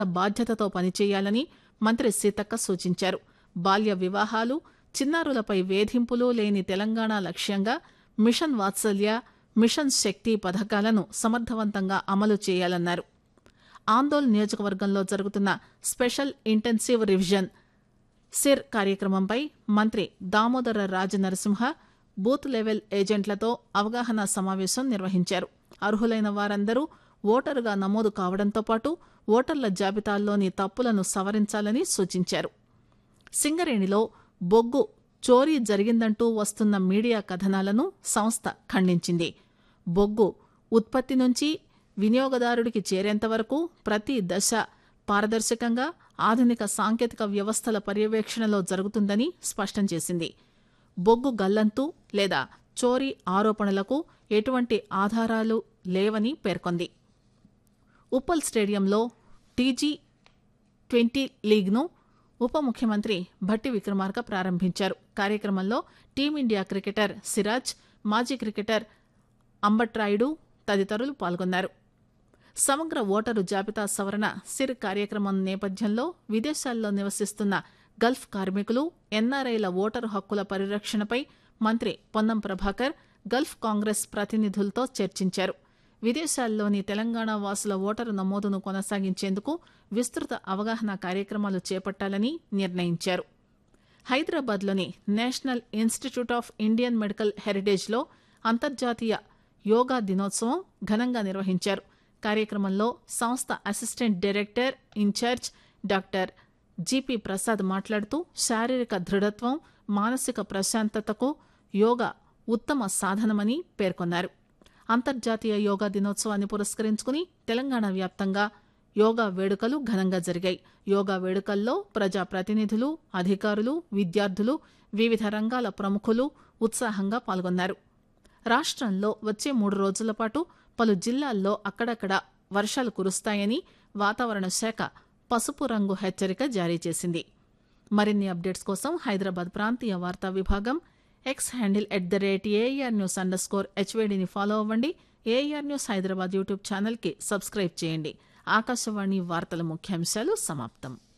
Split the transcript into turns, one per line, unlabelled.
బాధ్యతతో పనిచేయాలని మంత్రి సీతక్క సూచించారు బాల్య వివాహాలు చిన్నారులపై వేధింపులు లేని తెలంగాణ లక్ష్యంగా మిషన్ వాత్సల్య మిషన్ శక్తి పథకాలను సమర్థవంతంగా అమలు చేయాలన్నారు ఆందోళ్ నియోజకవర్గంలో జరుగుతున్న స్పెషల్ ఇంటెన్సివ్ రివిజన్ సిర్ కార్యక్రమంపై మంత్రి దామోదర రాజ నరసింహ బూత్ లెవెల్ ఏజెంట్లతో అవగాహన సమావేశం నిర్వహించారు అర్హులైన వారందరూ ఓటరుగా నమోదు కావడంతో పాటు ఓటర్ల జాబితాల్లోని తప్పులను సవరించాలని సూచించారు సింగరేణిలో బొగ్గు చోరీ జరిగిందంటూ వస్తున్న మీడియా కథనాలను సంస్థ ఖండించింది బొగ్గు ఉత్పత్తి నుంచి వినియోగదారుడికి చేరేంత వరకు ప్రతి దశ పారదర్శకంగా ఆధునిక సాంకేతిక వ్యవస్థల పర్యవేక్షణలో జరుగుతుందని స్పష్టం చేసింది బొగ్గు గల్లంతు లేదా చోరీ ఆరోపణలకు ఎటువంటి ఆధారాలు లేవని పేర్కొంది ఉప్పల్ స్టేడియంలో టీజీ ట్వంటీ లీగ్ను ఉప ముఖ్యమంత్రి భట్టి విక్రమార్క ప్రారంభించారు కార్యక్రమంలో టీమిండియా క్రికెటర్ సిరాజ్ మాజీ క్రికెటర్ అంబట్రాయుడు తదితరులు పాల్గొన్నారు సమగ్ర ఓటరు జాబితా సవరణ సిర్ కార్యక్రమం నేపథ్యంలో విదేశాల్లో నివసిస్తున్న గల్ఫ్ కార్మికులు ఎన్ఆర్ఐల ఓటరు హక్కుల పరిరక్షణపై మంత్రి పొన్నం ప్రభాకర్ గల్ఫ్ కాంగ్రెస్ ప్రతినిధులతో చర్చించారు విదేశాల్లోని తెలంగాణ వాసుల ఓటరు నమోదును కొనసాగించేందుకు విస్తృత అవగాహన కార్యక్రమాలు చేపట్టాలని నిర్ణయించారు హైదరాబాద్లోని national institute of Indian medical హెరిటేజ్లో అంతర్జాతీయ యోగా దినోత్సవం ఘనంగా నిర్వహించారు కార్యక్రమంలో సంస్థ assistant director incharge doctor GP Prasad మాట్లాడుతూ శారీరక దృఢత్వం మానసిక ప్రశాంతతకు యోగా ఉత్తమ సాధనమని పేర్కొన్నారు అంతర్జాతీయ యోగా దినోత్సవాన్ని పురస్కరించుకుని తెలంగాణ వ్యాప్తంగా యోగా వేడుకలు ఘనంగా జరిగాయి యోగా వేడుకల్లో ప్రజా ప్రతినిధులు అధికారులు విద్యార్థులు వివిధ రంగాల ప్రముఖులు ఉత్సాహంగా పాల్గొన్నారు రాష్ట్రంలో వచ్చే మూడు రోజుల పాటు పలు జిల్లాల్లో అక్కడక్కడ వర్షాలు కురుస్తాయని వాతావరణ శాఖ పసుపు రంగు హెచ్చరిక జారీ చేసింది మరిన్ని అప్డేట్స్ కోసం హైదరాబాద్ ప్రాంతీయ వార్తా విభాగం X handle at the rate AIR news underscore స్కోర్ హెచ్వేడిని ఫాలో అవ్వండి ఏఆర్ న్యూస్ హైదరాబాద్ యూట్యూబ్ ఛానల్కి సబ్స్క్రైబ్ చేయండి ఆకాశవాణి వార్తల ముఖ్యాంశాలు సమాప్తం